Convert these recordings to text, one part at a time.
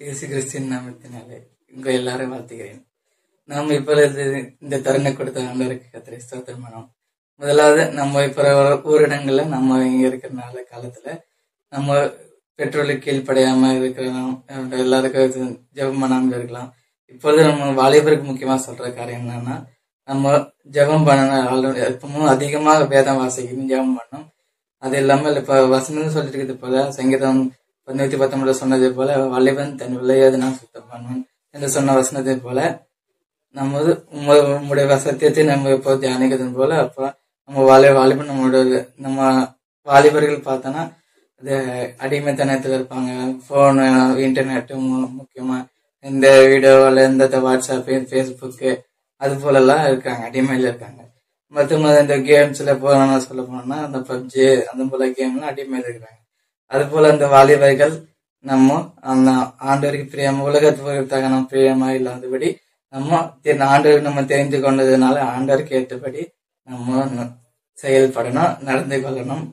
இயேசு கிறிஸ்தின் நாமத்தினாலே உங்க எல்லாரும் வாழ்த்துகிறேன் நாம் இப்பொழுது இந்த தருணை கொடுத்த ஆண்டவருக்கு கத்திரை ஸ்தோத்திரம் பண்ணோம் முதலாவது நம்ம இப்ப ஊரிடங்கள்ல நம்ம இங்க இருக்கிறனால காலத்துல நம்ம பெட்ரோலுக்கு கீழ்ப்படையாம இருக்கிறோம் எல்லாருக்கும் ஜெபம் பண்ணாம இருக்கலாம் இப்பொழுது நம்ம வாலிபருக்கு முக்கியமா சொல்ற காரியம் என்னன்னா நம்ம ஜெபம் பண்ணணும் எப்பவும் அதிகமாக வேதம் வாசிக்கணும் ஜெபம் பண்ணணும் அது இல்லாமல் இப்ப வசனம் சொல்லிட்டு இருக்கிறது போல சங்கீதம் பதினூத்தி பத்தொன்பதுல சொன்னது போல வலிவன் தன் விளையாது நான் சுத்தம் பண்ணுவேன் என்று சொன்ன வசனத்தை போல நம்ம உம்ம- உம்முடைய சத்தியத்தை நம்ம இப்போ தியானிக்கிறது போல அப்போ நம்ம வாலி வாலிபன் நம்மளோட நம்ம வாலிபர்கள் பார்த்தோன்னா அது அடிமைத்தனத்தில் இருப்பாங்க ஃபோனு இன்டர்நெட்டு முக்கியமா இந்த வீடியோவில் இந்த வாட்ஸ்அப்பு ஃபேஸ்புக்கு அது போலலாம் இருக்காங்க அடிமையில் இருக்காங்க மற்ற இந்த கேம்ஸ்ல போனா சொல்ல போனோம்னா அந்த பப்ஜி அந்த போல கேம்லாம் அடிமையில் இருக்கிறாங்க அது போல அந்த வாலிபர்கள் நம்ம அந்த ஆண்டவருக்கு பிரியமா உலகத்துக்கு தகன பிரியமா இல்லாதபடி நம்ம தெ- ஆண்டவர் நம்ம தெரிந்து கொண்டதுனால ஆண்டவருக்கு ஏற்றபடி நம்ம ந- செயல்படணும் நடந்து கொள்ளணும்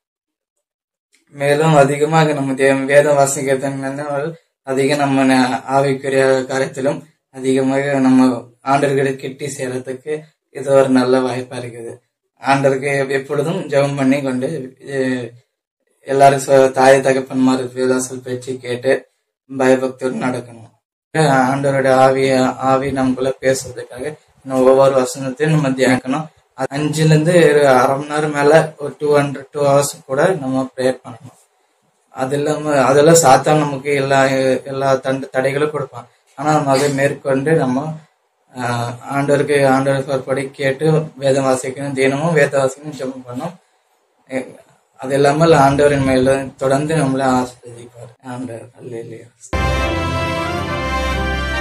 மேலும் அதிகமாக நம்ம தே- வேதம் வாசிக்கிறது அதிகம் நம்ம ந- ஆவிக்குரிய காரியத்திலும் அதிகமாக நம்ம ஆண்டவர்களை கிட்டி சேரத்துக்கு இது ஒரு நல்ல வாய்ப்பா இருக்குது ஆண்டவருக்கு எப்பொழுதும் ஜெபம் பண்ணி கொண்டு அஹ், எல்லாரும் சொ- தாய் தகப்பன்மார் வேதாசல் பேச்சு கேட்டு பயபக்தியோடு நடக்கணும் ஆண்டவரோட ஆவி ஆவி நமக்குள்ள பேசுறதுக்காக நம்ம ஒவ்வொரு வசனத்தையும் நம்ம தியானிக்கணும் அது அஞ்சுல இருந்து ஒரு அரை மணி நேரம் மேல ஒரு டூ ஹண்ட்ரட் டூ ஹவர்ஸ் கூட நம்ம ப்ரேயர் பண்ணணும் அது இல்லாம அதெல்லாம் சாத்தான் நமக்கு எல்லா எல்லா தண்ட தடைகளும் கொடுப்பான் ஆனா நம்ம அதை மேற்கொண்டு நம்ம ஆஹ், ஆண்டவருக்கு ஆண்டவர் சொற்படி கேட்டு வேதம் வாசிக்கணும் தினமும் வேத வாசிக்கணும் ஜெபம் பண்ணணும் எ- அது இல்லாமல் ஆண்டவரின் மேல தொடர்ந்து நம்மள ஆசிர்வதிப்பார் ஆண்டவர் அல்லேலூயா